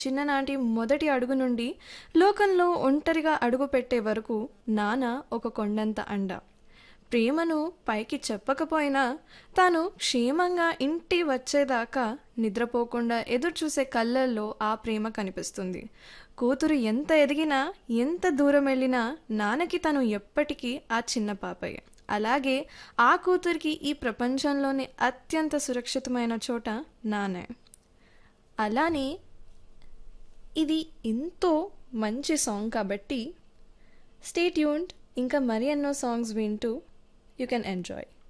చిన్ననాటి మొదటి అడుగు నుండి లోకంలో ఒంటరిగా అడుగు పెట్టే వరకు నాన్న ఒక కొండంత అండ ప్రేమను పైకి చెప్పకపోయినా తాను క్షేమంగా ఇంటి వచ్చేదాకా నిద్రపోకుండా ఎదురు చూసే కళ్ళల్లో ఆ ప్రేమ కనిపిస్తుంది కూతురు ఎంత ఎదిగినా ఎంత దూరం వెళ్ళినా నాన్నకి తను ఎప్పటికీ ఆ చిన్న పాపయ్య అలాగే ఆ కూతురికి ఈ ప్రపంచంలోని అత్యంత సురక్షితమైన చోట నానే అలానే ఇది ఎంతో మంచి సాంగ్ కాబట్టి స్టే ట్యూన్డ్ ఇంకా మరి ఎన్నో సాంగ్స్ వింటూ యూ కెన్ ఎంజాయ్